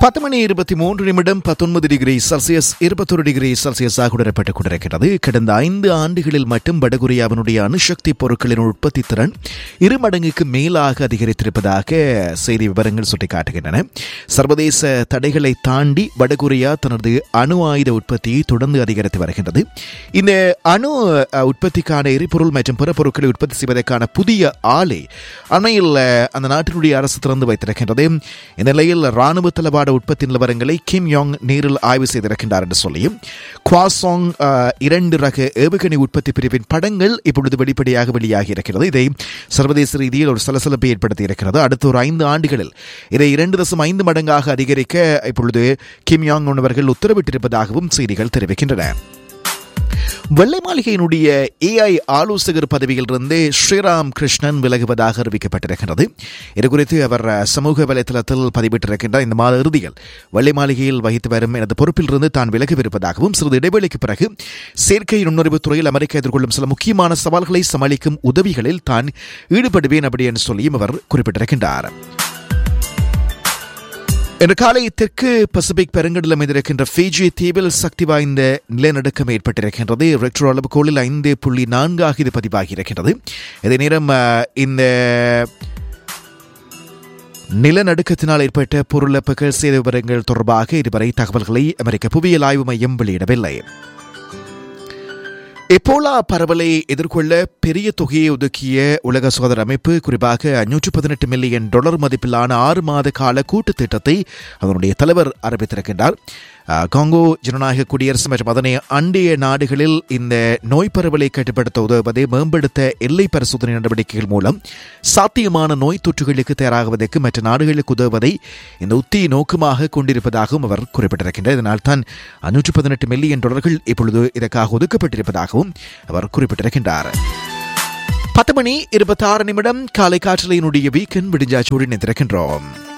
பத்து மணி இருபத்தி மூன்று நிமிடம் பத்தொன்பது டிகிரி செல்சியஸ் இருபத்தொரு டிகிரி செல்சியஸாக உணரப்பட்டுக் கொண்டிருக்கிறது கடந்த ஐந்து ஆண்டுகளில் மட்டும் வடகொரியாவினுடைய அணுசக்தி பொருட்களின் உற்பத்தி திறன் இரு மடங்குக்கு மேலாக அதிகரித்திருப்பதாக செய்தி விவரங்கள் சுட்டிக்காட்டுகின்றன சர்வதேச தடைகளை தாண்டி வடகொரியா தனது அணு ஆயுத உற்பத்தியை தொடர்ந்து அதிகரித்து வருகின்றது இந்த அணு அஹ், உற்பத்திக்கான எரிபொருள் மற்றும் பிற பொருட்களை உற்பத்தி செய்வதற்கான புதிய ஆலை அண்மையில் அஹ், அந்த நாட்டினுடைய அரசு திறந்து வைத்திருக்கின்றது இந்த நிலையில் ராணுவ தளவாட உற்பத்தி நிலவரங்களை கிம் யோங் நேரில் ஆய்வு செய்திருக்கின்றார் என்று சொல்லியும் குவாசாங் அஹ், இரண்டு ரக ஏவுகணை உற்பத்தி பிரிவின் படங்கள் இப்பொழுது வெளிப்படையாக வெளியாகி இருக்கிறது இதை சர்வதேச ரீதியில் ஒரு சலசலப்பை ஏற்படுத்தி இருக்கிறது அடுத்த ஒரு ஐந்து ஆண்டுகளில் இதை இரண்டு தசம் ஐந்து மடங்காக அதிகரிக்க இப்பொழுது கிம் யாங் உணவர்கள் உத்தரவிட்டிருப்பதாகவும் செய்திகள் தெரிவிக்கின்றன வெள்ளை மாளிகையினுடைய ஏஐ ஆலோசகர் பதவியிலிருந்து ஸ்ரீராம் கிருஷ்ணன் விலகுவதாக அறிவிக்கப்பட்டிருக்கிறது இது குறித்து அவர் அஹ், சமூக வலைதளத்தில் பதிவிட்டிருக்கின்றார் இந்த மாத இறுதியில் வெள்ளை மாளிகையில் வகித்து வரும் எனது பொறுப்பிலிருந்து தான் விலகவிருப்பதாகவும் சிறிது இடைவெளிக்கு பிறகு செயற்கை நுண்ணறிவுத் துறையில் அமெரிக்கா எதிர்கொள்ளும் சில முக்கியமான சவால்களை சமாளிக்கும் உதவிகளில் தான் ஈடுபடுவேன் அப்படி என்று சொல்லியும் அவர் குறிப்பிட்டிருக்கின்றார் இன்று காலை தெற்கு பசிபிக் பெருங்கடல் அமைந்திருக்கின்ற ஃபிஜி தீவில் சக்தி வாய்ந்த நிலநடுக்கம் ஏற்பட்டிருக்கின்றது ரெக்டர் அளவுகோலில் ஐந்து புள்ளி நான்காக இது பதிவாகி இருக்கின்றது இதே நேரம் அஹ், இந்த நிலநடுக்கத்தினால் ஏற்பட்ட பொருளிழப்புகள் சேத விவரங்கள் தொடர்பாக இதுவரை தகவல்களை அமெரிக்க புவியியல் ஆய்வு மையம் வெளியிடவில்லை எப்போலா பரவலை எதிர்கொள்ள பெரிய தொகையை ஒதுக்கிய உலக சுகாதார அமைப்பு குறிப்பாக நூற்று பதினெட்டு மில்லியன் டாலர் மதிப்பிலான ஆறு மாத கால கூட்டு திட்டத்தை அதனுடைய தலைவர் அறிவித்திருக்கின்றார் அஹ், காங்கோ ஜனநாயக குடியரசு மற்றும் அதனை அண்டிய நாடுகளில் இந்த நோய் பரவலை கட்டுப்படுத்த உதவுவதை மேம்படுத்த எல்லை பரிசோதனை நடவடிக்கைகள் மூலம் சாத்தியமான நோய் தொற்றுகளுக்கு தயாராகுவதற்கு மற்ற நாடுகளுக்கு உதவுவதை இந்த உத்தி நோக்கமாக கொண்டிருப்பதாகவும் அவர் குறிப்பிட்டிருக்கின்றார் இதனால் தான் நூற்று பதினெட்டு மில்லியன் டாலர்கள் இப்பொழுது இதற்காக ஒதுக்கப்பட்டிருப்பதாகவும் அவர் குறிப்பிட்டிருக்கின்றார் பத்து மணி இருபத்தி ஆறு நிமிடம் காலை காற்றலையினுடைய வீக்கெண்ட் விடிஞ்சாச்சோடு நினைத்திருக்கின்றோம்